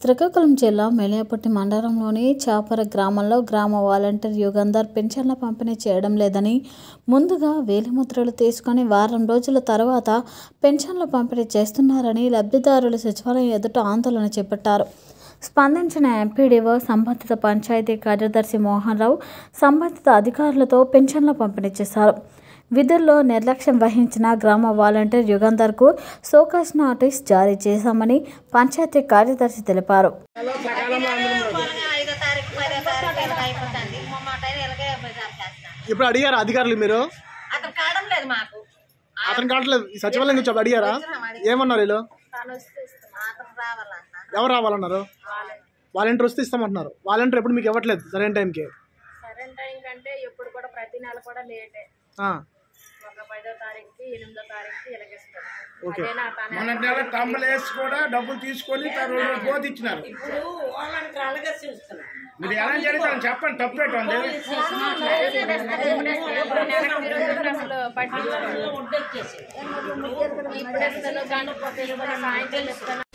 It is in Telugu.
శ్రీకాకుళం జిల్లా మెలియాపట్టి మండలంలోని చాపర గ్రామంలో గ్రామ వాలంటీర్ యుగంధర్ పెన్షన్ల పంపిణీ చేయడం లేదని ముందుగా వేలిముద్రలు తీసుకొని వారం రోజుల తర్వాత పెన్షన్ల పంపిణీ చేస్తున్నారని లబ్ధిదారులు సచివాలయం ఎదుట ఆందోళన చేపట్టారు స్పందించిన ఎంపీడీఓ సంబంధిత పంచాయతీ కార్యదర్శి మోహన్ రావు సంబంధిత అధికారులతో పెన్షన్ల పంపిణీ చేశారు విధుల్లో నిర్లక్ష్యం వహించిన గ్రామ వాలంటీర్ యుగంధర్కు సోకాస్ నోటీస్ జారీ చేశామని పంచాయతీ కార్యదర్శి తెలిపారు ఐదో తారీఖు పదో తారీఖు ఇలాగ అయిపోతుంది మా టైం ఇలాగే బజార్ చేస్తాను ఇప్పుడు అడిగారా అధికారులు మీరు అతను కావడం లేదు మాకు అతను కావట్లేదు ఈ సచివాలయం నుంచి అప్పుడు అడిగారా ఏమన్నారు వీళ్ళు తను వస్తే ఇస్తాం అతను రావాలన్న ఎవరు రావాలన్నారు వాలంటీర్ వస్తే ఇస్తామంటున్నారు వాలంటీర్ ఎప్పుడు మీకు ఇవ్వట్లేదు సరైన టైంకి సరైన టైం కంటే ఎప్పుడు కూడా ప్రతి నెల కూడా లేటే ఆ, ఒక పదో తారీఖుకి ఎనిమిదో తారీఖుకి ఇలాగిస్తారు ఓకే. అదేనా తన మొన్న నెల టంబులు వేసి కూడా డబ్బులు తీసుకొని తర్వాత పోతే ఇచ్చినారు మీరు ఎలా జరుగుతారని చెప్పండి తప్పేటండి ఎప్పుడు నెలకు మీరు రోజులు అసలు పట్టించారు ఇప్పుడు ఇస్తాను గంట సాయంత్రం ఇస్తాను